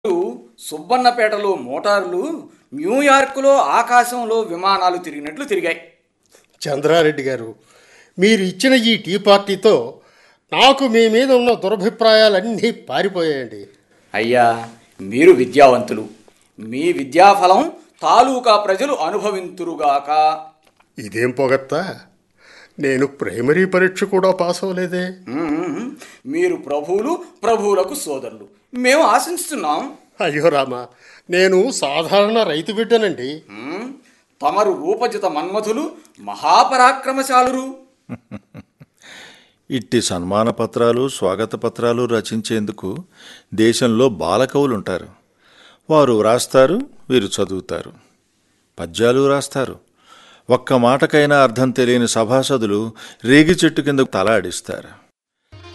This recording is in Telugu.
సుబ్బన్నపేటలో మోటార్లు న్యూయార్క్లో ఆకాశంలో విమానాలు తిరిగినట్లు తిరిగాయి చంద్రారెడ్డి గారు మీరు ఇచ్చిన ఈ టీ పార్టీతో నాకు మీ మీద ఉన్న దురభిప్రాయాలన్నీ పారిపోయాయండి అయ్యా మీరు విద్యావంతులు మీ విద్యాఫలం తాలూకా ప్రజలు అనుభవింతురుగాక ఇదేం పొగత్తా నేను ప్రైమరీ పరీక్ష కూడా పాస్ అవ్వలేదే మ్మ్. మీరు ప్రభువులు ప్రభువులకు సోదరులు మేము ఆశిస్తున్నాం అయ్యో రామా నేను సాధారణ రైతు బిడ్డనండి మ్మ్. తమరు రూపజిత మన్మధులు మహాపరాక్రమశాలురు ఇట్టి సన్మాన పత్రాలు స్వాగత పత్రాలు రచించేందుకు దేశంలో బాలకవులుంటారు వారు వ్రాస్తారు వీరు చదువుతారు పద్యాలు రాస్తారు ఒక్క మాటకైనా అర్థం తెలియని సభాసదులు రేగి చెట్టు కింద తలాడిస్తారు